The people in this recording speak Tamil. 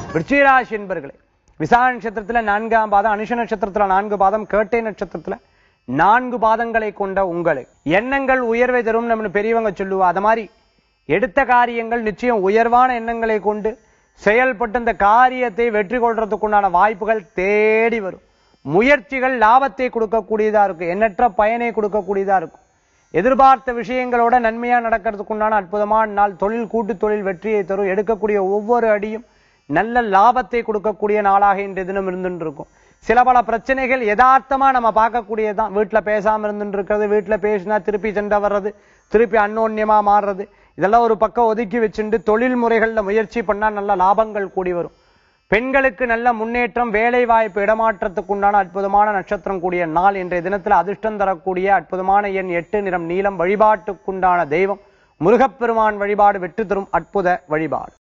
விருச்சிகராசி என்பர்களே விசாக நட்சத்திரத்துல நான்காம் பாதம் அனுஷ நட்சத்திரத்துல நான்கு பாதம் கேட்டை நட்சத்திரத்துல நான்கு பாதங்களை கொண்ட உங்களை எண்ணங்கள் உயர்வை தரும் நம்ம பெரியவங்க சொல்லுவா அது மாதிரி எடுத்த காரியங்கள் நிச்சயம் உயர்வான எண்ணங்களை கொண்டு செயல்பட்டு இந்த காரியத்தை வெற்றி கொள்றதுக்குண்டான வாய்ப்புகள் தேடி வரும் முயற்சிகள் லாபத்தை கொடுக்கக்கூடியதா இருக்கும் எண்ணற்ற பயனை கொடுக்கக்கூடியதா இருக்கும் எதிர்பார்த்த விஷயங்களோட நன்மையா நடக்கிறதுக்குண்டான அற்புதமான நாள் தொழில் கூட்டு தொழில் வெற்றியை தரும் எடுக்கக்கூடிய ஒவ்வொரு அடியும் நல்ல லாபத்தை கொடுக்கக்கூடிய நாளாக இன்றைய தினம் இருந்துட்டு இருக்கும் சில பல பிரச்சனைகள் யதார்த்தமா நம்ம பார்க்கக்கூடியதுதான் வீட்டுல பேசாம இருந்துட்டு இருக்கிறது வீட்டுல பேசினா திருப்பி சண்டை வர்றது திருப்பி அன்னோன்யமா மாறுறது இதெல்லாம் ஒரு பக்கம் ஒதுக்கி வச்சுட்டு தொழில் முறைகள்ல முயற்சி பண்ணா நல்ல லாபங்கள் கூடி வரும் பெண்களுக்கு நல்ல முன்னேற்றம் வேலை வாய்ப்பு இடமாற்றத்துக்கு உண்டான அற்புதமான நட்சத்திரம் கூடிய நாள் இன்றைய தினத்துல அதிர்ஷ்டம் தரக்கூடிய அற்புதமான எண் எட்டு நிறம் நீளம் வழிபாட்டுக்குண்டான தெய்வம் முருகப்பெருமான் வழிபாடு வெற்றி தரும் அற்புத வழிபாடு